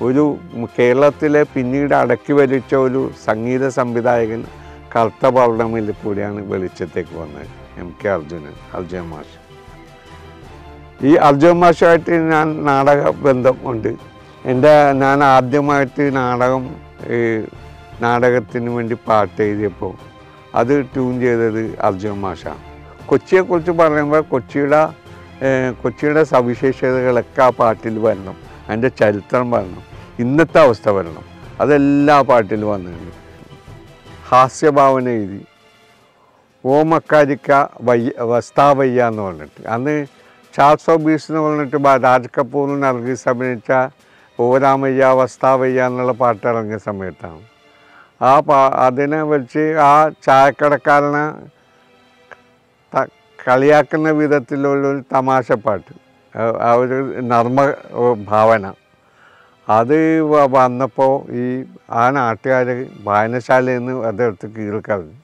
ഒരു കേരളത്തിലെ പിന്നീട് അടക്കി ഭരിച്ച ഒരു സംഗീത സംവിധായകൻ കറുത്ത പൗർണമിയിൽ കൂടിയാണ് വെളിച്ചത്തേക്ക് വന്നത് എം കെ അർജുനൻ അർജുൻ മാഷ് ഈ അർജുൻ മാഷുമായിട്ട് ഞാൻ നാടക ബന്ധം ഉണ്ട് എൻ്റെ ഞാൻ ആദ്യമായിട്ട് നാടകം ഈ നാടകത്തിന് വേണ്ടി പാട്ട് എഴുതിയപ്പോൾ അത് ട്യൂൺ ചെയ്തത് അർജുൻ മാഷാണ് കൊച്ചിയെക്കുറിച്ച് പറയുമ്പോൾ കൊച്ചിയുടെ ഏഹ്, കൊച്ചിയുടെ സവിശേഷതകളൊക്കെ ആ പാട്ടിൽ വരണം അതിൻ്റെ ചരിത്രം വരണം ഇന്നത്തെ അവസ്ഥ വരണം അതെല്ലാം ആ പാട്ടിൽ വന്നിട്ടുണ്ട് ഹാസ്യഭാവന എഴുതി ഓമക്കാരിക്ക വയ്യ വസ്താവയ്യ എന്ന് പറഞ്ഞിട്ട് അന്ന് ചാർസ് ഓഫ് ബീസ് എന്ന് പറഞ്ഞിട്ട് ബ- രാജ് കപൂർ നർഗീസ് അഭിനയിച്ച ഓരാമയ്യ വസ്താവയ്യ എന്നുള്ള പാട്ട് ഇറങ്ങിയ സമയത്താണ് ആ പാ അതിനെ വെച്ച് ആ ചായക്കടക്കാരനെ ത- കളിയാക്കുന്ന വിധത്തിലുള്ളൊരു തമാശപ്പാട്ട് ആ- ആ ഒരു നർമ്മ ഏ, ഭാവന അത് വ- വന്നപ്പോൾ ഈ ആ നാട്ടുകാർ വായനശാലയിൽ നിന്ന് അതെടുത്ത് കീറിക്കളഞ്ഞു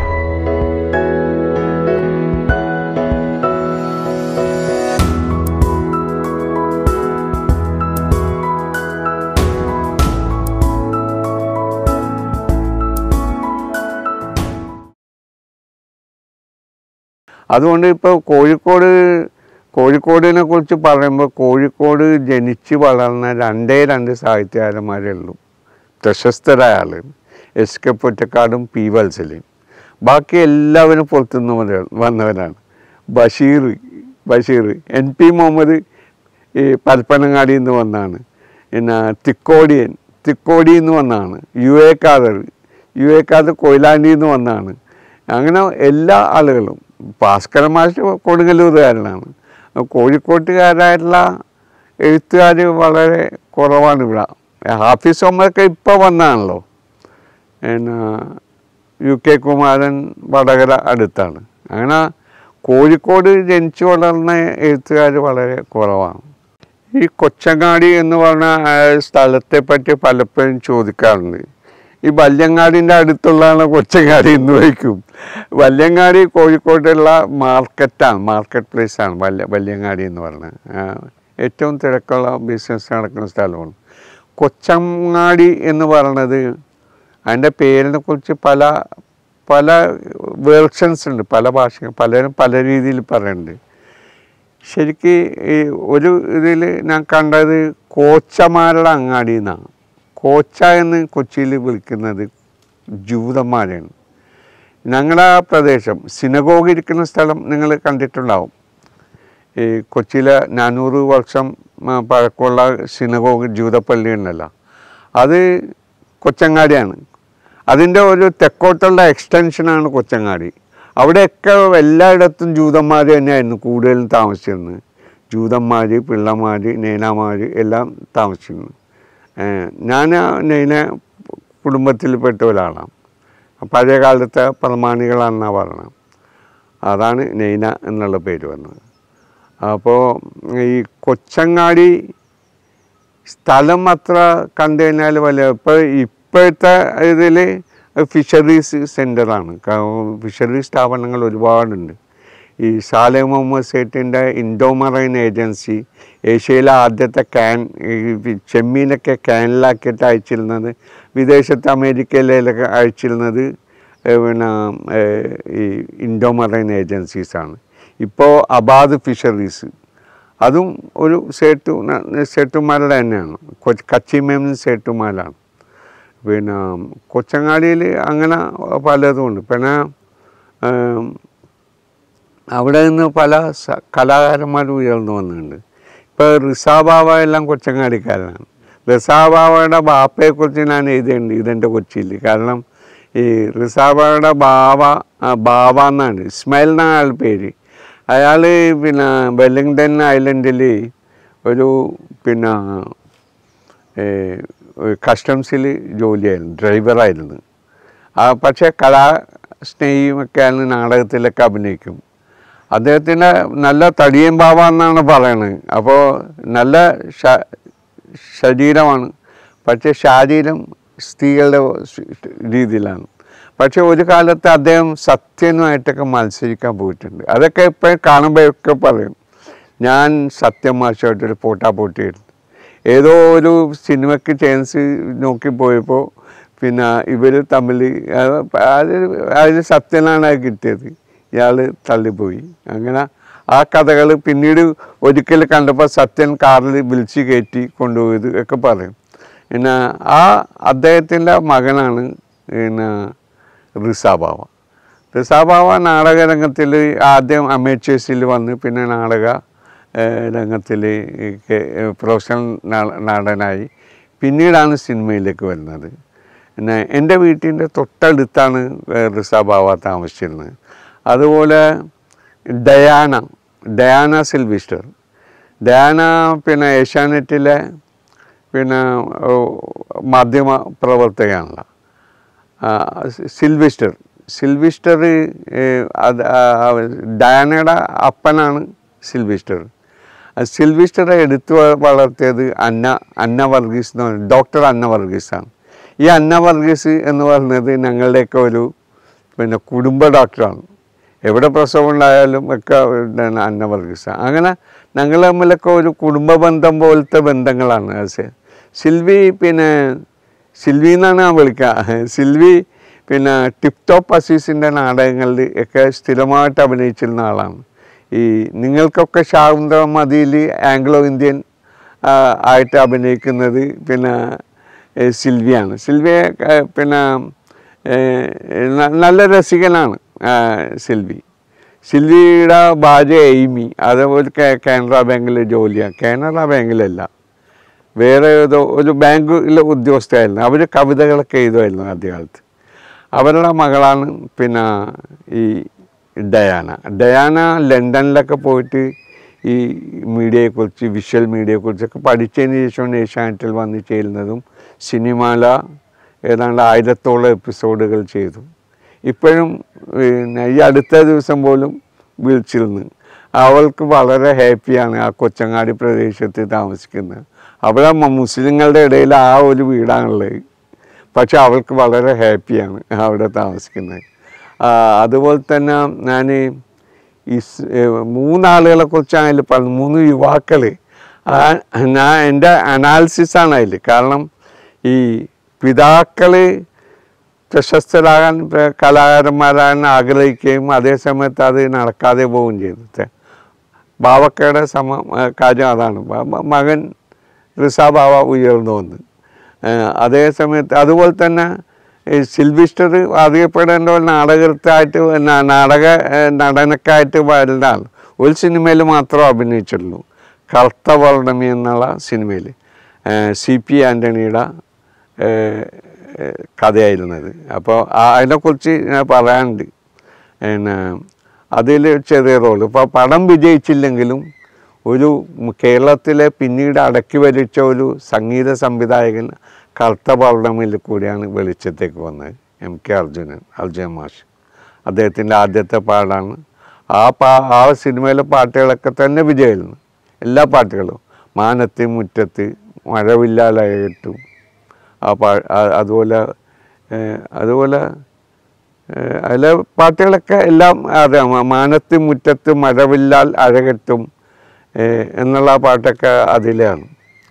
അതുകൊണ്ട് ഇപ്പോൾ കോഴിക്കോട് കോഴിക്കോടിനെ കുറിച്ച് പറയുമ്പോൾ കോഴിക്കോട് ജനിച്ച് വളർന്ന രണ്ടേ രണ്ട് സാഹിത്യകാരന്മാരേ ഉള്ളൂ പ്രശസ്തരായ ആൾ എസ് കെ പൊറ്റക്കാടും പി വത്സലയും ബാക്കി എല്ലാവരും പുറത്തുനിന്ന് വന്ന- വന്നവരാണ് ബഷീർ ബഷീർ എൻ പി മുഹമ്മദ് ഈ പരപ്പനങ്ങാടിയിൽ നിന്ന് വന്നാണ് പിന്നെ തിക്കോടിയൻ തിക്കോടിയിൽ നിന്ന് വന്നാണ് U A Khader U A Khader കൊയിലാണ്ടിയിൽ നിന്ന് വന്നാണ് അങ്ങനെ എല്ലാ ആളുകളും ഭാസ്കര മാഷ് കൊടുങ്ങല്ലൂരുകാരനാണ് കോഴിക്കോട്ടുകാരായിട്ടുള്ള എഴുത്തുകാർ വളരെ കുറവാണ് ഇവിടെ ഹാഫീസ് ഒമ്മൊക്കെ ഇപ്പോൾ വന്നതാണല്ലോ പിന്നെ യു കെ കുമാരൻ വടകര അടുത്താണ് അങ്ങനെ കോഴിക്കോട് ജനിച്ചു വളർന്ന എഴുത്തുകാർ വളരെ കുറവാണ് ഈ കൊച്ചങ്ങാടി എന്ന് പറഞ്ഞ ആ സ്ഥലത്തെ പറ്റി പലപ്പോഴും ചോദിക്കാറുണ്ട് ഈ വല്യങ്ങാടിൻ്റെ അടുത്തുള്ളതാണ് കൊച്ചങ്ങാടി എന്ന് വയ്ക്കും വല്യങ്ങാടി കോഴിക്കോട്ടുള്ള മാർക്കറ്റാണ് മാർക്കറ്റ് പ്ലേസാണ് വല്യ വല്യങ്ങാടി എന്ന് പറഞ്ഞത് ആ, ഏറ്റവും തിരക്കുള്ള ബിസിനസ് നടക്കുന്ന സ്ഥലമാണ് കൊച്ചങ്ങാടി എന്ന് പറയുന്നത് അതിൻ്റെ പേരിനെ കുറിച്ച് പല പല വേർഷൻസ് ഉണ്ട് പല ഭാഷ പലരും പല രീതിയിൽ പറയുന്നുണ്ട് ശരിക്ക് ഈ ഒരു ഇതിൽ ഞാൻ കണ്ടത് കോച്ചമാരുടെ അങ്ങാടി എന്നാണ് കോച്ച എന്ന് കൊച്ചിയിൽ വിളിക്കുന്നത് ജൂതന്മാരെയാണ് ഞങ്ങളുടെ ആ പ്രദേശം സിനഗോഗ് ഇരിക്കുന്ന സ്ഥലം നിങ്ങൾ കണ്ടിട്ടുണ്ടാവും ഈ കൊച്ചിയിലെ നാനൂറ് വർഷം ആ, പഴക്കമുള്ള സിനഗോഗ് ജൂതപ്പള്ളി ഉണ്ടല്ലോ അത് കൊച്ചങ്ങാടിയാണ് അതിൻ്റെ ഒരു തെക്കോട്ടുള്ള എക്സ്റ്റൻഷനാണ് കൊച്ചങ്ങാടി അവിടെയൊക്കെ എല്ലായിടത്തും ജൂതന്മാർ തന്നെയായിരുന്നു കൂടുതലും താമസിച്ചിരുന്നത് ജൂതന്മാർ പിള്ളമാർ നൈനമാർ എല്ലാം താമസിച്ചിരുന്നു ഏഹ് ഞാൻ ആ നൈന കുടുംബത്തിൽപ്പെട്ട ഒരാളാണ് പഴയ കാലത്തെ പ്രമാണികളാണെന്നാണ് പറയുന്നത് അതാണ് നൈന എന്നുള്ള പേര് വന്നത് അപ്പോൾ ഈ കൊച്ചങ്ങാടി സ്ഥലം അത്ര കണ്ടു കഴിഞ്ഞാൽ വലിയ ഇപ്പോൾ ഇപ്പോഴത്തെ ഇതിൽ ഫിഷറീസ് സെൻ്ററാണ് ഫിഷറി സ്ഥാപനങ്ങൾ ഒരുപാടുണ്ട് ഈ സാലെ മുഹമ്മദ് സേറ്റിൻ്റെ ഇൻഡോമറൈൻ ഏജൻസി ഏഷ്യയിലെ ആദ്യത്തെ ക്യാൻ ഈ ചെമ്മീനൊക്കെ ക്യാനിലാക്കിയിട്ട് അയച്ചിരുന്നത് വിദേശത്ത് അമേരിക്കയിലൊക്കെ അയച്ചിരുന്നത് ഏഹ് പിന്നെ ഏഹ് ഈ ഇൻഡോമറൈൻ ഏജൻസീസാണ് ഇപ്പോൾ അബാദ് ഫിഷറീസ് അതും ഒരു സേട്ടു സേട്ടുമാരുടെ തന്നെയാണ് കൊച്ച് കച്ചിമേം സേട്ടുമാരാണ് പിന്നെ കൊച്ചങ്ങാടിയിൽ അങ്ങനെ പലതും ഉണ്ട് പിന്നെ ഏം, അവിടെ നിന്ന് പല സ- കലാകാരന്മാരും ഉയർന്നു വന്നിട്ടുണ്ട് ഇപ്പോൾ റിസാബാവ എല്ലാം കൊച്ചങ്ങാടിക്കാരനാണ് റിസാബാവയുടെ ബാപ്പയെക്കുറിച്ച് ഞാൻ എഴുതിയിട്ടുണ്ട് ഇതെൻ്റെ കൊച്ചിയിൽ കാരണം ഈ റിസാബാവയുടെ ബാവ ആ, ബാവ എന്നാണ് ഇസ്മായിൽ എന്നാണ് അയാൾ പേര് അയാൾ പിന്നെ വെല്ലിംഗ്ടൺ ഐലൻഡിൽ ഒരു പിന്നെ കസ്റ്റംസിൽ ജോലിയായിരുന്നു ഡ്രൈവറായിരുന്നു ആ പക്ഷേ കലാ സ്നേഹിയുമൊക്കെയാണ് നാടകത്തിലൊക്കെ അഭിനയിക്കും അദ്ദേഹത്തിൻ്റെ നല്ല തടിയൻ ബാവ എന്നാണ് പറയുന്നത് അപ്പോൾ നല്ല ശ- ശരീരമാണ് പക്ഷേ ശാരീരം സ്ത്രീകളുടെ സ് രീതിയിലാണ് പക്ഷേ ഒരു കാലത്ത് അദ്ദേഹം സത്യനുമായിട്ടൊക്കെ മത്സരിക്കാൻ പോയിട്ടുണ്ട് അതൊക്കെ ഇപ്പം കാണുമ്പോഴൊക്കെ പറയും ഞാൻ സത്യം മാഷമായിട്ടൊരു പോട്ടാ പോട്ടിയായിരുന്നു ഏതോ ഒരു സിനിമയ്ക്ക് ചാൻസ് നോക്കി പോയപ്പോൾ പിന്നെ ഇവർ തമ്മിൽ അത് അതിൽ സത്യനാണ് അത് കിട്ടിയത് ഇയാൾ തള്ളിപ്പോയി അങ്ങനെ ആ കഥകൾ പിന്നീട് ഒരിക്കൽ കണ്ടപ്പോൾ സത്യൻ കാറിൽ വിളിച്ച് കയറ്റി കൊണ്ടുപോയത് ഒക്കെ പറയും പിന്നെ ആ അദ്ദേഹത്തിൻ്റെ മകനാണ് പിന്നെ റിസാബാവ റിസാബാവ നാടകരംഗത്തിൽ ആദ്യം അമേച്ചേഴ്സിൽ വന്ന് പിന്നെ നാടക രംഗത്തിൽ പ്രൊഫഷണൽ നാ- നടനായി പിന്നീടാണ് സിനിമയിലേക്ക് വരുന്നത് പിന്നെ എൻ്റെ വീട്ടിൻ്റെ തൊട്ടടുത്താണ് റിസാബാവ താമസിച്ചിരുന്നത് അതുപോലെ ഡയാന ഡയാന സിൽവിസ്റ്റർ ഡയാന പിന്നെ ഏഷ്യാനെറ്റിലെ പിന്നെ ഓ, മാധ്യമ പ്രവർത്തകയാണല്ലോ ആ, സി- സിൽവിസ്റ്റർ സിൽവിസ്റ്റർ ഏഹ്, അത് ആ, ആ, ഡയാനയുടെ അപ്പനാണ് സിൽവിസ്റ്റർ ആ സിൽവിസ്റ്ററെ എടുത്തു വ- വളർത്തിയത് അന്ന അന്ന വർഗീസ് എന്ന് പറയുന്നത് ഡോക്ടർ അന്ന വർഗീസാണ് ഈ അന്ന വർഗീസ് എന്ന് പറയുന്നത് ഞങ്ങളുടെയൊക്കെ ഒരു പിന്നെ കുടുംബ ഡോക്ടറാണ് എവിടെ പ്രസവം ഉണ്ടായാലും ഒക്കെ ഇതാണ് അന്ന വർഗീസ അങ്ങനെ ഞങ്ങൾ തമ്മിലൊക്കെ ഒരു കുടുംബ ബന്ധം പോലത്തെ ബന്ധങ്ങളാണ് അത് സിൽവി പിന്നെ സിൽവി എന്നാണ് ഞാൻ വിളിക്കുക സിൽവി പിന്നെ ടിപ് ടോപ്പ് അസീസിൻ്റെ നാടകങ്ങളിൽ ഒക്കെ സ്ഥിരമായിട്ട് അഭിനയിച്ചിരുന്ന ആളാണ് ഈ നിങ്ങൾക്കൊക്കെ ശാകുന്തളം മതിയിൽ ആംഗ്ലോ ഇന്ത്യൻ ആ, ആയിട്ട് അഭിനയിക്കുന്നത് പിന്നെ ഏ, സിൽവിയാണ് സിൽവിയെ ആ, പിന്നെ ഏ, ന- നല്ല രസികനാണ് ആ, സിൽവി സിൽവിയുടെ ഭാര്യ എയ്മി അതേപോലെ കാ- കാനറ ബാങ്കിൽ ജോലിയാണ് കാനറ ബാങ്കിലല്ല വേറെ ഏതോ ഒരു ബാങ്കിലെ ഉദ്യോഗസ്ഥയായിരുന്നു അവർ കവിതകളൊക്കെ എഴുതുമായിരുന്നു ആദ്യകാലത്ത് അവരുടെ മകളാണ് പിന്നെ ഈ ഡയാന ഡയാന ലണ്ടനിലൊക്കെ പോയിട്ട് ഈ മീഡിയയെക്കുറിച്ച് വിഷ്വൽ മീഡിയയെക്കുറിച്ചൊക്കെ പഠിച്ചതിന് ശേഷമാണ് ഏഷ്യാനെറ്റിൽ വന്ന് ചേരുന്നതും സിനിമാല ഏതാണ്ട് ആയിരത്തോളം എപ്പിസോഡുകൾ ചെയ്തു ഇപ്പോഴും പിന്നെ ഈ അടുത്ത ദിവസം പോലും വിളിച്ചിരുന്നു അവൾക്ക് വളരെ ഹാപ്പിയാണ് ആ കൊച്ചങ്ങാടി പ്രദേശത്ത് താമസിക്കുന്നത് അവിടെ മ- മുസ്ലിങ്ങളുടെ ഇടയിൽ ആ ഒരു വീടാണുള്ളത് പക്ഷെ അവൾക്ക് വളരെ ഹാപ്പിയാണ് അവിടെ താമസിക്കുന്നത് ആ, അതുപോലെ തന്നെ ഞാൻ ഈ സ്- ഏ, മൂന്നാളുകളെ കുറിച്ചാണ് അതിൽ പറഞ്ഞത് മൂന്ന് യുവാക്കൾ ഞാൻ എൻ്റെ അനാലിസിസാണ് അതിൽ കാരണം ഈ പിതാക്കൾ പ്രശസ്തരാകാൻ പ്ര- കലാകാരന്മാരാകാൻ ആഗ്രഹിക്കുകയും അതേ സമയത്ത് അത് നടക്കാതെ പോവുകയും ചെയ്തു ബാവക്കയുടെ സമ ആ, കാര്യം അതാണ് ബ- ബ- മകൻ റിസാ ബാവ ഉയർന്നു വന്ന് ആ, അതേ സമയത്ത് അതുപോലെ തന്നെ ഈ സിൽവിസ്റ്റർ അറിയപ്പെടേണ്ട ഒരു നാടകത്തായിട്ട് ന- നാടക ആ, നടനക്കായിട്ട് വരുന്ന ആൾ ഒരു സിനിമയിൽ മാത്രമേ അഭിനയിച്ചുള്ളൂ കറുത്ത പൗർണമി എന്നുള്ള സിനിമയിൽ സി പി ആൻ്റണിയുടെ ഏഹ്, ഏഹ്, കഥയായിരുന്നത് അപ്പോൾ അതിനെക്കുറിച്ച് ഞാൻ പറയാനുണ്ട് പിന്നെ അതിൽ ചെറിയ റോൾ ഇപ്പോൾ പടം വിജയിച്ചില്ലെങ്കിലും ഒരു കേരളത്തിലെ പിന്നീട് അടക്കി ഭരിച്ച ഒരു സംഗീത സംവിധായകൻ കറുത്ത പൗർണമിയിൽ കൂടിയാണ് വെളിച്ചത്തേക്ക് വന്നത് എം കെ അർജുനൻ അർജുൻ മാഷ് അദ്ദേഹത്തിൻ്റെ ആദ്യത്തെ പാടാണ് ആ പാ ആ സിനിമയിലെ പാട്ടുകളൊക്കെ തന്നെ വിജയമായിരുന്നു എല്ലാ പാട്ടുകളും മാനത്ത് മുറ്റത്ത് മഴവില്ലാലയിട്ടും ആ പാ ആ- അതുപോലെ ഏഹ്, അതുപോലെ ഏഹ്, അതിലെ പാട്ടുകളൊക്കെ എല്ലാം അറിയാം മാ- മാനത്ത് മുറ്റത്ത് മഴവില്ലാൽ അഴകെട്ടും ഏഹ്, എന്നുള്ള പാട്ടൊക്കെ അതിലാണ്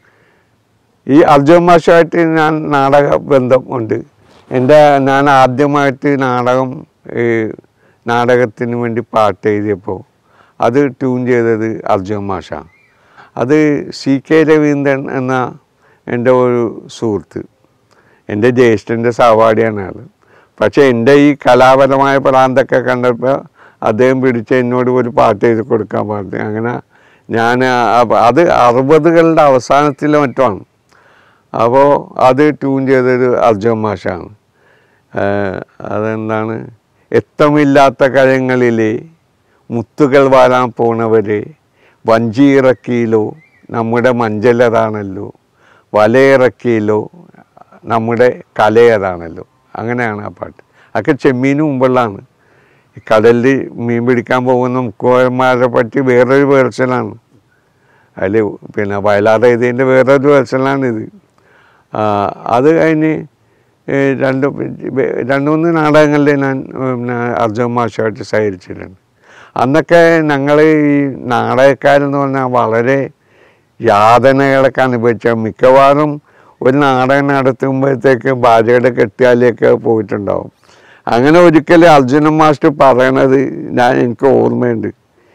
ഈ അർജുൻ മാഷുമായിട്ട് ഞാൻ നാടക ബന്ധം ഉണ്ട് എൻ്റെ ഞാൻ ആദ്യമായിട്ട് നാടകം ഈ നാടകത്തിന് വേണ്ടി പാട്ട് എഴുതിയപ്പോൾ അത് ട്യൂൺ ചെയ്തത് അർജുൻ മാഷാണ് അത് സി കെ രവീന്ദ്രൻ എന്ന എൻ്റെ ഒരു സുഹൃത്ത് എൻ്റെ ജ്യേഷ്ഠൻ്റെ സഹപാഠിയാണ് ആൾ പക്ഷേ എൻ്റെ ഈ കലാപരമായ പ്രാന്തൊക്കെ കണ്ടപ്പോൾ അദ്ദേഹം പിടിച്ച് എന്നോട് ഒരു പാട്ട് എഴുതി കൊടുക്കാൻ പറഞ്ഞു അങ്ങനെ ഞാൻ ആ- അത് അറുപതുകളുടെ അവസാനത്തിലെ മറ്റുമാണ് അപ്പോൾ അത് ട്യൂൺ ചെയ്തൊരു അർജുൻ മാഷാണ് ഏഹ് അതെന്താണ് എത്തമില്ലാത്ത കരങ്ങളിലെ മുത്തുകൾ വാരാൻ പോണവരെ വഞ്ചിയിറക്കിയിലോ നമ്മുടെ മഞ്ചലതാണല്ലോ വലയിറക്കിയിലോ നമ്മുടെ കലയതാണല്ലോ അങ്ങനെയാണ് ആ പാട്ട് അതൊക്കെ ചെമ്മീന് മുമ്പുള്ളതാണ് ഈ കടലിൽ മീൻ പിടിക്കാൻ പോകുന്ന മുക്കുവന്മാരെ പറ്റി വേറൊരു വേർഷനാണ് അതിൽ പിന്നെ വയലാർ എഴുതിയതിൻ്റെ വേറൊരു വേർഷനാണിത് ആ, അത് കഴിഞ്ഞ് ഏ, രണ്ട് വേ- രണ്ട് മൂന്ന് നാടകങ്ങളിൽ ഞാൻ പിന്നെ അർജുൻ മാഷുമായിട്ട് സഹകരിച്ചിട്ടുണ്ട് അന്നൊക്കെ ഞങ്ങൾ ഈ നാടകക്കാരെന്ന് പറഞ്ഞാൽ വളരെ യാതനകളൊക്കെ അനുഭവിച്ച മിക്കവാറും ഒരു നാടകം നടത്തുമ്പോഴത്തേക്ക് ഭാര്യയുടെ കെട്ടിയാലേക്ക് പോയിട്ടുണ്ടാവും അങ്ങനെ ഒരിക്കൽ അർജുനൻ മാസ്റ്റർ പറയണത് ഞാൻ എനിക്ക് ഓർമ്മയുണ്ട്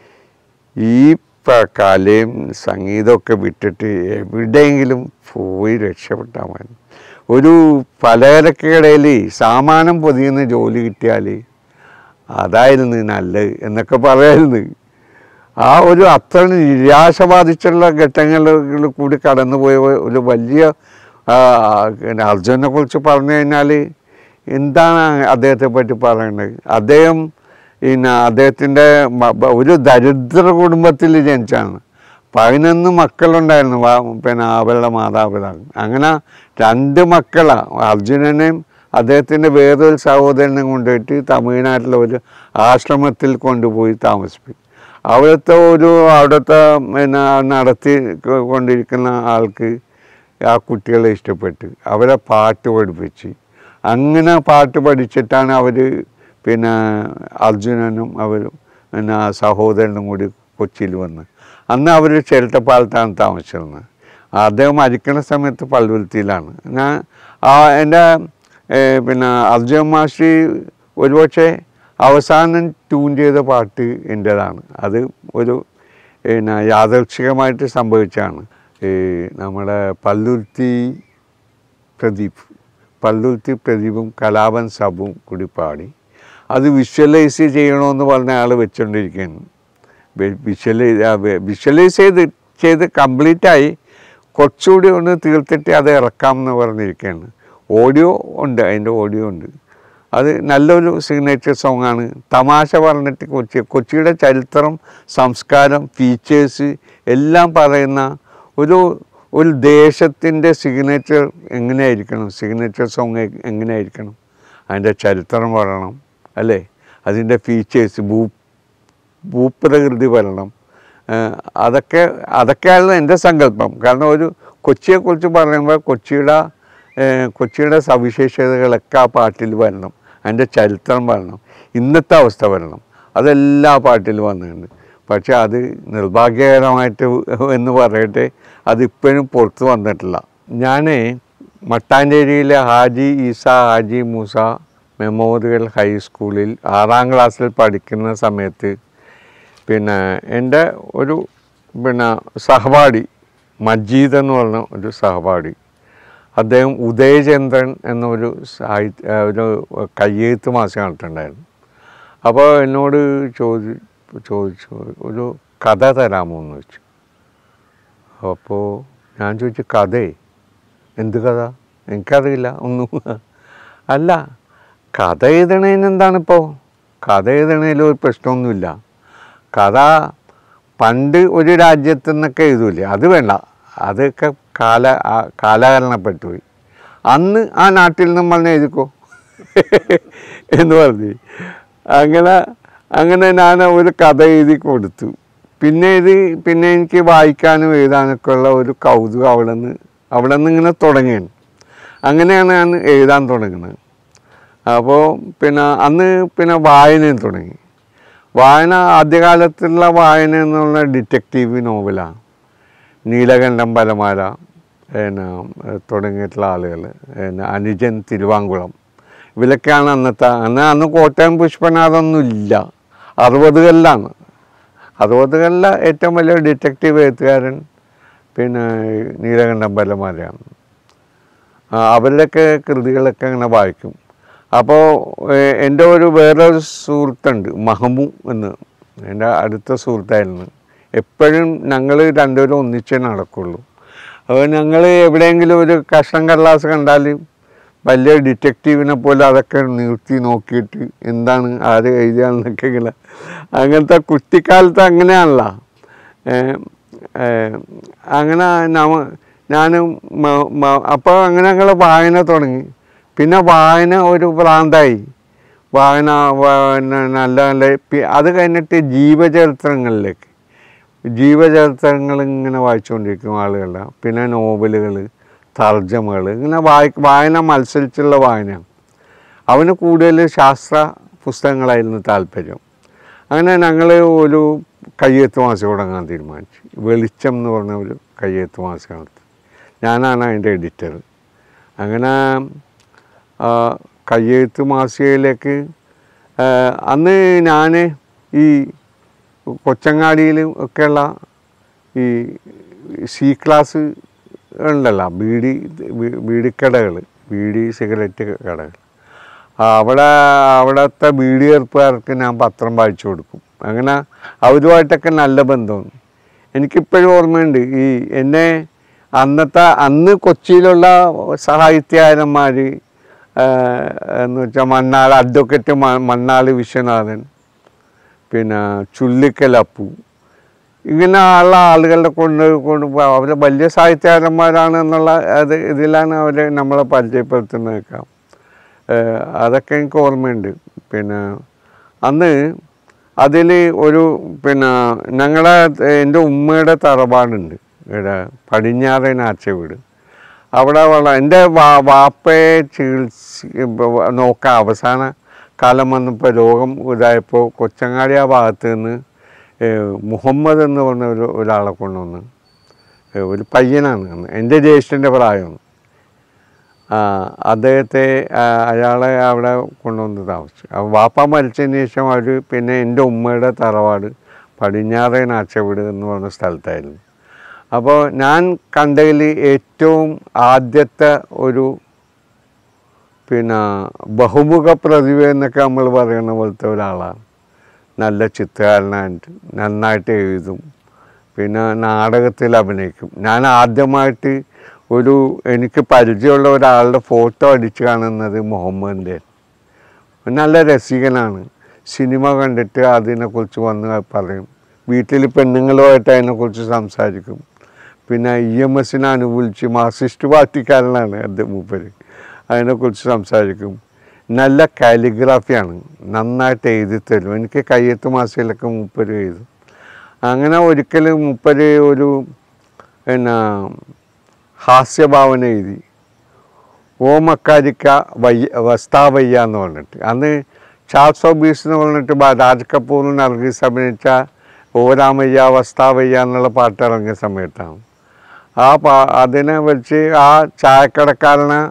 ഈ പ- കലയും സംഗീതമൊക്കെ വിട്ടിട്ട് എവിടെയെങ്കിലും പോയി രക്ഷപ്പെട്ടാൽ മതി ഒരു പലചരക്കടയിൽ സാമാനം പൊതിയുന്ന ജോലി കിട്ടിയാൽ അതായിരുന്നു നല്ലത് എന്നൊക്കെ പറയായിരുന്നു ആ ഒരു അത്ര നിരാശ ബാധിച്ചുള്ള ഘട്ടങ്ങളിൽ കൂടി കടന്നുപോയ ഒരു വലിയ ആ, പിന്നെ അർജുനെ കുറിച്ച് പറഞ്ഞു കഴിഞ്ഞാൽ എന്താണ് അദ്ദേഹത്തെ പറ്റി പറയുന്നത് അദ്ദേഹം പിന്നെ അദ്ദേഹത്തിൻ്റെ മ- ബ- ഒരു ദരിദ്ര കുടുംബത്തിൽ ജനിച്ചാണ് പതിനൊന്ന് മക്കളുണ്ടായിരുന്നു വാ- പിന്നെ അവരുടെ മാതാപിതാക്കൾ അങ്ങനെ രണ്ട് മക്കളാണ് അർജുനനെയും അദ്ദേഹത്തിൻ്റെ വേറൊരു സഹോദരനെ കൊണ്ടുപോയിട്ട് തമിഴ്നാട്ടിലെ ഒരു ആശ്രമത്തിൽ കൊണ്ടുപോയി താമസിപ്പിക്കും അവിടുത്തെ ഒരു അവിടുത്തെ പിന്നെ നടത്തി കൊ- കൊണ്ടിരിക്കുന്ന ആൾക്ക് ആ കുട്ടികളെ ഇഷ്ടപ്പെട്ട് അവരെ പാട്ട് പഠിപ്പിച്ച് അങ്ങനെ പാട്ട് പഠിച്ചിട്ടാണ് അവർ പിന്നെ അർജുനനും അവരും പിന്നെ ആ സഹോദരനും കൂടി കൊച്ചിയിൽ വന്ന് അന്ന് അവർ ചിരട്ടപ്പാലത്താണ് താമസിച്ചിരുന്നത് അദ്ദേഹം മരിക്കുന്ന സമയത്ത് പള്ളുരുത്തിയിലാണ് ഞാൻ ആ എൻ്റെ ഏഹ്, പിന്നെ അർജുൻ മാഷി ഒരുപക്ഷെ അവസാനം ട്യൂൺ ചെയ്ത പാട്ട് എൻ്റേതാണ് അത് ഒരു പിന്നെ യാദർച്ഛികമായിട്ട് സംഭവിച്ചതാണ് ഈ നമ്മുടെ പള്ളുരുത്തി പ്രദീപ് പള്ളുരുത്തി പ്രദീപും കലാപൻ സബും കൂടി പാടി അത് വിഷ്വലൈസ് ചെയ്യണമെന്ന് പറഞ്ഞ ആൾ വെച്ചുകൊണ്ടിരിക്കുകയാണ് വിഷ്വലൈസ് വിഷ്വലൈസ് ചെയ്ത് ചെയ്ത് കംപ്ലീറ്റായി കുറച്ചുകൂടി ഒന്ന് തീർത്തിട്ട് അത് ഇറക്കാമെന്ന് പറഞ്ഞിരിക്കുകയാണ് ഓഡിയോ ഉണ്ട് അതിൻ്റെ ഓഡിയോ ഉണ്ട് അത് നല്ലൊരു സിഗ്നേച്ചർ സോങ്ങാണ് തമാശ പറഞ്ഞിട്ട് കൊച്ചി കൊച്ചിയുടെ ചരിത്രം സംസ്കാരം ഫീച്ചേഴ്സ് എല്ലാം പറയുന്ന ഒരു ഒരു ദേശത്തിൻ്റെ സിഗ്നേച്ചർ എങ്ങനെയായിരിക്കണം സിഗ്നേച്ചർ സോങ് എങ്ങനെയായിരിക്കണം അതിൻ്റെ ചരിത്രം പറയണം അല്ലേ അതിൻ്റെ ഫീച്ചേഴ്സ് ഭൂ ഭൂപ്രകൃതി വരണം ഏഹ് അതൊക്കെ അതൊക്കെയാണ് എൻ്റെ സങ്കല്പം കാരണം ഒരു കൊച്ചിയെക്കുറിച്ച് പറയുമ്പോൾ കൊച്ചിയുടെ ഏഹ് കൊച്ചിയുടെ സവിശേഷതകളൊക്കെ ആ പാട്ടിൽ വരണം അതിൻ്റെ ചരിത്രം വരണം ഇന്നത്തെ അവസ്ഥ വരണം അതെല്ലാം ആ പാട്ടിൽ വന്നിട്ടുണ്ട് പക്ഷെ അത് നിർഭാഗ്യകരമായിട്ട് എന്ന് പറയട്ടെ അതിപ്പോഴും പുറത്ത് വന്നിട്ടില്ല ഞാൻ മട്ടാഞ്ചേരിയിലെ ഹാജി ഈസ ഹാജി മൂസ മെമ്മോറിയൽ ഹൈസ്കൂളിൽ ആറാം ക്ലാസ്സിൽ പഠിക്കുന്ന സമയത്ത് പിന്നെ എൻ്റെ ഒരു പിന്നെ സഹപാഠി മജീദ് എന്ന് പറഞ്ഞ ഒരു സഹപാഠി അദ്ദേഹം ഉദയചന്ദ്രൻ എന്നൊരു സാഹിത്യ ഒരു കയ്യെഴുത്ത് മാസം നടത്തുന്നുണ്ടായിരുന്നു അപ്പോൾ എന്നോട് ചോദി ചോദിച്ചു ഒരു കഥ തരാമോ എന്ന് ചോദിച്ചു അപ്പോൾ ഞാൻ ചോദിച്ചു കഥയെ എന്ത് കഥ എനിക്കറിയില്ല ഒന്നും അല്ല കഥ എഴുതണേന് എന്താണിപ്പോൾ കഥ എഴുതണേലും ഒരു പ്രശ്നമൊന്നുമില്ല കഥ പണ്ട് ഒരു രാജ്യത്തു നിന്നൊക്കെ എഴുതൂലേ അത് വേണ്ട അതൊക്കെ കാല ആ- കാലഹരണപ്പെട്ടു പോയി അന്ന് ആ നാട്ടിൽ നിന്നും പറഞ്ഞ് എഴുതിക്കോ എന്ന് പറഞ്ഞു അങ്ങനെ അങ്ങനെ ഞാൻ ഒരു കഥ എഴുതി കൊടുത്തു പിന്നെ ഇത് പിന്നെ എനിക്ക് വായിക്കാനും എഴുതാനൊക്കെ ഉള്ള ഒരു കൗതുകം അവിടെ നിന്ന് അവിടെ നിന്ന് ഇങ്ങനെ തുടങ്ങിയാണ് അങ്ങനെയാണ് ഞാൻ എഴുതാൻ തുടങ്ങുന്നത് അപ്പോൾ പിന്നെ അന്ന് പിന്നെ വായനയും തുടങ്ങി വായന ആദ്യകാലത്തുള്ള വായന എന്നുള്ള ഡിറ്റക്റ്റീവ് നോവലാണ് നീലകണ്ഠം പലമാര പിന്നെ തുടങ്ങിയിട്ടുള്ള ആളുകൾ പിന്നെ അനുജൻ തിരുവാങ്കുളം ഇവരൊക്കെയാണ് അന്നത്തെ അന്ന് അന്ന് കോട്ടയം പുഷ്പനാഥൊന്നും ഇല്ല അറുപതുകളിലാണ് അറുപതുകളിലെ ഏറ്റവും വലിയ ഡിറ്റക്റ്റീവ് എഴുത്തുകാരൻ പിന്നെ നീലകണ്ഠം പലമാരയാണ് ആ, അവരുടെയൊക്കെ കൃതികളൊക്കെ ഇങ്ങനെ വായിക്കും അപ്പോൾ ഏഹ്, എൻ്റെ ഒരു വേറൊരു സുഹൃത്തുണ്ട് മഹമു എന്ന് എൻ്റെ അടുത്ത സുഹൃത്തായിരുന്നു എപ്പോഴും ഞങ്ങൾ രണ്ടുപേരും ഒന്നിച്ചേ നടക്കുള്ളൂ അപ്പോൾ ഞങ്ങൾ എവിടെയെങ്കിലും ഒരു കഷ്ണം കടലാസ് കണ്ടാൽ വലിയ ഡിറ്റക്റ്റീവിനെ പോലെ അതൊക്കെ നിർത്തി നോക്കിയിട്ട് എന്താണ് ആര് എഴുതിയാന്നൊക്കെ ഇങ്ങനെ അങ്ങനത്തെ കുട്ടിക്കാലത്ത് അങ്ങനെയാണല്ലോ ഏഹ്, ഏഹ്, അങ്ങനെ നമ്മ ഞാൻ അപ്പോൾ അങ്ങനെ ഞങ്ങൾ വായന തുടങ്ങി പിന്നെ വായന ഒരു ഭ്രാന്തായി വായന പിന്നെ നല്ല നല്ല പി- അത് കഴിഞ്ഞിട്ട് ജീവചരിത്രങ്ങളിലേക്ക് ജീവചരിത്രങ്ങൾ ഇങ്ങനെ വായിച്ചുകൊണ്ടിരിക്കും ആളുകളുടെ പിന്നെ നോവലുകൾ തർജ്ജമകൾ ഇങ്ങനെ വായി വായന മത്സരിച്ചുള്ള വായനയാണ് അവന് കൂടുതൽ ശാസ്ത്ര പുസ്തകങ്ങളായിരുന്നു താല്പര്യം അങ്ങനെ ഞങ്ങൾ ഒരു കയ്യെഴുത്ത് മാസിക തുടങ്ങാൻ തീരുമാനിച്ചു വെളിച്ചം എന്ന് പറഞ്ഞ ഒരു കയ്യെഴുത്ത് മാസിക നടത്തി ഞാനാണ് അതിൻ്റെ എഡിറ്റർ അങ്ങനെ ആ, കയ്യെഴുത്ത് മാസികയിലേക്ക് ആ, അന്ന് ഞാൻ ഈ കൊച്ചങ്ങാടിയിലും ഒക്കെയുള്ള ഈ സി ക്ലാസ് ഉണ്ടല്ലോ ബീഡി ബീ- ബീഡിക്കടകൾ ബീഡി സിഗരറ്റ് കടകൾ ആ, അവിടെ അവിടുത്തെ ബീഡി ചെറുപ്പക്കാർക്ക് ഞാൻ പത്രം വായിച്ചു കൊടുക്കും അങ്ങനെ അവരുമായിട്ടൊക്കെ നല്ല ബന്ധമാണ് എനിക്കിപ്പോഴും ഓർമ്മയുണ്ട് ഈ എന്നെ അന്നത്തെ അന്ന് കൊച്ചിയിലുള്ള സാഹിത്യകാരന്മാർ എന്ന് വെച്ചാൽ മണ്ണാൾ അഡ്വക്കേറ്റ് മ- മണ്ണാളി വിശ്വനാഥൻ പിന്നെ ചുള്ളിക്കൽ അപ്പു ഇങ്ങനെ ഉള്ള ആളുകളുടെ കൊണ്ട് കൊണ്ട് അവർ വലിയ സാഹിത്യകാരന്മാരാണ് എന്നുള്ള അത് ഇതിലാണ് അവരെ നമ്മളെ പരിചയപ്പെടുത്തുന്നതൊക്കെ ഏഹ് അതൊക്കെ എനിക്ക് ഓർമ്മയുണ്ട് പിന്നെ അന്ന് അതിൽ ഒരു പിന്നെ ഞങ്ങളുടെ എൻ്റെ ഉമ്മയുടെ തറവാടുണ്ട് ഇവിടെ പടിഞ്ഞാറൻ ആച്ച വീട് അവിടെ വള എൻ്റെ വാ വാപ്പയെ ചികിത്സ നോക്കാൻ അവസാന കാലം വന്നപ്പോൾ രോഗം ഇതായപ്പോൾ കൊച്ചങ്ങാടി ആ ഭാഗത്ത് നിന്ന് ഏഹ് മുഹമ്മദ് എന്ന് പറഞ്ഞ ഒരു ഒരാളെ കൊണ്ടുവന്ന് ഏഹ് ഒരു പയ്യനാണ് അന്ന് എൻ്റെ ജ്യേഷ്ഠൻ്റെ പ്രായമാണ് ആ, അദ്ദേഹത്തെ ആ, അയാളെ അവിടെ കൊണ്ടുവന്ന് താമസിച്ചു അപ്പോൾ വാപ്പ മരിച്ചതിന് ശേഷം അവർ പിന്നെ എൻ്റെ ഉമ്മയുടെ തറവാട് പടിഞ്ഞാറൻ ആച്ചവീട് എന്ന് പറഞ്ഞ സ്ഥലത്തായിരുന്നു അപ്പോൾ ഞാൻ കണ്ടതിൽ ഏറ്റവും ആദ്യത്തെ ഒരു പിന്നെ ബഹുമുഖ പ്രതിഭ എന്നൊക്കെ നമ്മൾ പറയുന്ന പോലത്തെ ഒരാളാണ് നല്ല ചിത്രകാരനായിട്ട് നന്നായിട്ട് എഴുതും പിന്നെ നാടകത്തിൽ അഭിനയിക്കും ഞാൻ ആദ്യമായിട്ട് ഒരു എനിക്ക് പരിചയമുള്ള ഒരാളുടെ ഫോട്ടോ അടിച്ച് കാണുന്നത് മുഹമ്മദിൻ്റെ നല്ല രസികനാണ് സിനിമ കണ്ടിട്ട് അതിനെക്കുറിച്ച് വന്ന് പറയും വീട്ടിൽ പെണ്ണുങ്ങളുമായിട്ട് അതിനെക്കുറിച്ച് സംസാരിക്കും പിന്നെ ഇ എം എസിനെ അനുകൂലിച്ച് മാർക്സിസ്റ്റ് പാർട്ടിക്കാരനാണ് അദ്ദേഹം മൂപ്പര് അതിനെക്കുറിച്ച് സംസാരിക്കും നല്ല കാലിഗ്രാഫിയാണ് നന്നായിട്ട് എഴുതി തരും എനിക്ക് കയ്യെത്ത് മാസികയിലൊക്കെ മൂപ്പര് എഴുതും അങ്ങനെ ഒരിക്കൽ മൂപ്പര് ഒരു പിന്നെ ഹാസ്യഭാവന എഴുതി ഓമക്കാരിക്ക വയ്യ വസ്താവയ്യ എന്ന് പറഞ്ഞിട്ട് അന്ന് ചാർസ് ഓഫ് ബീസ് എന്ന് പറഞ്ഞിട്ട് ബ- രാജ് കപൂറും നർഗീസ് അഭിനയിച്ച ഓ രാമയ്യ വസ്താവയ്യ എന്നുള്ള പാട്ട് ഇറങ്ങിയ സമയത്താണ് ആ പാ അതിനെ വെച്ച് ആ ചായക്കടക്കാരനെ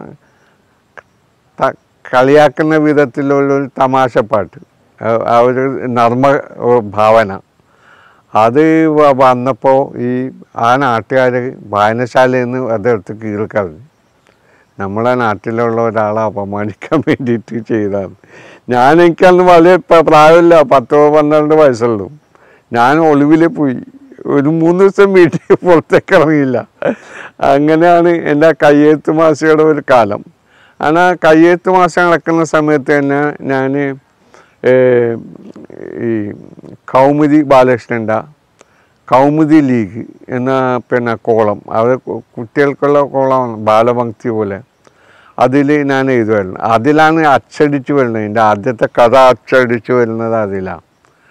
ത- കളിയാക്കുന്ന വിധത്തിലുള്ളൊരു തമാശപ്പാട്ട് ആ- ആ ഒരു നർമ്മ ഓ, ഭാവന അത് വ- വന്നപ്പോൾ ഈ ആ നാട്ടുകാർ വായനശാലയിൽ നിന്ന് അതെടുത്ത് കീറിക്കളഞ്ഞു നമ്മളെ നാട്ടിലുള്ള ഒരാളെ അപമാനിക്കാൻ വേണ്ടിയിട്ട് ചെയ്തതാണ് ഞാൻ എനിക്കന്ന് വലിയ പ- പ്രായമില്ല പത്തോ പന്ത്രണ്ട് വയസ്സുള്ളൂ ഞാൻ ഒളിവിൽ പോയി ഒരു മൂന്ന് ദിവസം വീട്ടിൽ പുറത്തേക്ക് ഇറങ്ങിയില്ല അങ്ങനെയാണ് എൻ്റെ കയ്യെഴുത്ത് മാസികയുടെ ഒരു കാലം അങ്ങനെ കയ്യെഴുത്ത് മാസം നടക്കുന്ന സമയത്ത് തന്നെ ഞാൻ ഈ കൗമുദി ബാലകൃഷ്ണൻ്റെ കൗമുദി ലീഗ് എന്ന പിന്നെ കോളം അത് കു- കുട്ടികൾക്കുള്ള കോളമാണ് ബാലപംക്തി പോലെ അതിൽ ഞാൻ എഴുതുമായിരുന്നു അതിലാണ് അച്ചടിച്ച് വരുന്നത് എൻ്റെ ആദ്യത്തെ കഥ അച്ചടിച്ച് വരുന്നത് അതിലാണ്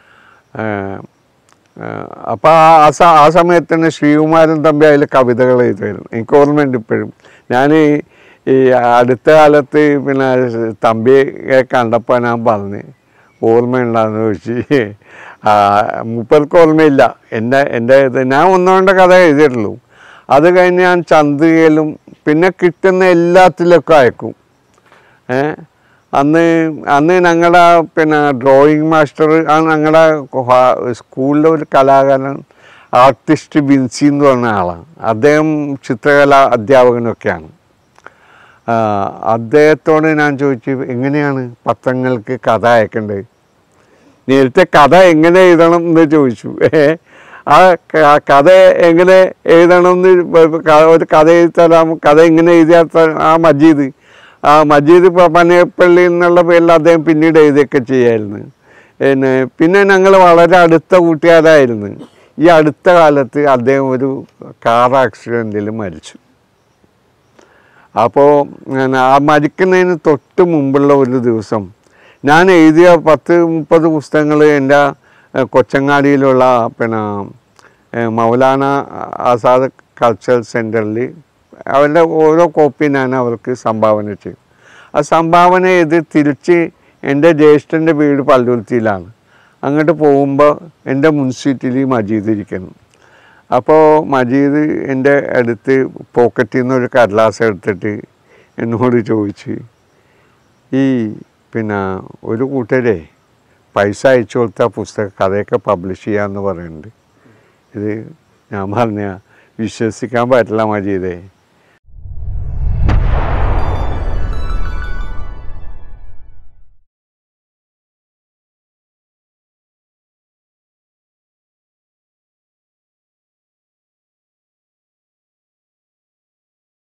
അപ്പോൾ ആ ആ സ- ആ സമയത്ത് തന്നെ ശ്രീകുമാരൻ തമ്പി അതിൽ കവിതകൾ എഴുതുമായിരുന്നു എനിക്ക് ഓർമ്മയുണ്ട് ഇപ്പോഴും ഞാൻ ഈ അടുത്ത കാലത്ത് പിന്നെ തമ്പിയെ കണ്ടപ്പോൾ ഞാൻ പറഞ്ഞു ഓർമ്മയുണ്ടാന്ന് ചോദിച്ച് ആ, മൂപ്പർക്ക് ഓർമ്മയില്ല എൻ്റെ എൻ്റെ ഇത് ഞാൻ ഒന്നുകൊണ്ട് കഥ എഴുതിയിട്ടുള്ളൂ അത് കഴിഞ്ഞ് ഞാൻ ചന്ദ്രികയിലും പിന്നെ കിട്ടുന്ന എല്ലാത്തിലൊക്കെ അയക്കും ഏ അന്ന് അന്ന് ഞങ്ങളുടെ പിന്നെ ഡ്രോയിങ് മാസ്റ്റർ ആ ഞങ്ങളുടെ സ്കൂളിലെ ഒരു കലാകാരൻ ആർട്ടിസ്റ്റ് വിൻസി എന്ന് പറഞ്ഞ ആളാണ് അദ്ദേഹം ചിത്രകലാ അധ്യാപകനൊക്കെയാണ് ആ, അദ്ദേഹത്തോട് ഞാൻ ചോദിച്ചു എങ്ങനെയാണ് പത്രങ്ങൾക്ക് കഥ അയക്കേണ്ടത് നേരത്തെ കഥ എങ്ങനെ എഴുതണം എന്ന് ചോദിച്ചു ഏ, ആ ക- കഥ എങ്ങനെ എഴുതണം എന്ന് ക- ഒരു കഥ എഴുതി തരാം കഥ എങ്ങനെ എഴുതിയാൽ ത- ആ മജീദ് ആ മജീദ് പ- പനയപ്പള്ളി എന്നുള്ള പേരിൽ അദ്ദേഹം പിന്നീട് എഴുതിയൊക്കെ ചെയ്യായിരുന്നു പിന്നെ പിന്നെ ഞങ്ങൾ വളരെ അടുത്ത കൂട്ടുകാരായിരുന്നു ഈ അടുത്ത കാലത്ത് അദ്ദേഹം ഒരു കാർ ആക്സിഡൻറ്റിൽ മരിച്ചു അപ്പോൾ ആ മരിക്കുന്നതിന് തൊട്ട് മുമ്പുള്ള ഒരു ദിവസം ഞാൻ എഴുതിയ പത്ത് മുപ്പത് പുസ്തകങ്ങൾ എൻ്റെ ഏഹ്, കൊച്ചങ്ങാടിയിലുള്ള പിന്നെ ഏഹ്, മൗലാന ആസാദ് കൾച്ചറൽ സെൻറ്ററിൽ അവരുടെ ഓരോ കോപ്പി ഞാൻ അവർക്ക് സംഭാവന ചെയ്യും ആ സംഭാവന ചെയ്ത് തിരിച്ച് എൻ്റെ ജ്യേഷ്ഠൻ്റെ വീട് പള്ളുരുത്തിയിലാണ് അങ്ങോട്ട് പോകുമ്പോൾ എൻ്റെ മുൻ സീറ്റിൽ മജീദ് ഇരിക്കുന്നു അപ്പോൾ മജീദ് എൻ്റെ അടുത്ത് പോക്കറ്റിൽ നിന്ന് ഒരു കടലാസ് എടുത്തിട്ട് എന്നോട് ചോദിച്ച് ഈ പിന്നെ ഒരു കൂട്ടരെ പൈസ അയച്ചു കൊടുത്ത പുസ്തക കഥയൊക്കെ പബ്ലിഷ് ചെയ്യാമെന്ന് പറയുന്നുണ്ട് ഇത് ഞാൻ പറഞ്ഞ വിശ്വസിക്കാൻ പറ്റില്ല മജീദേ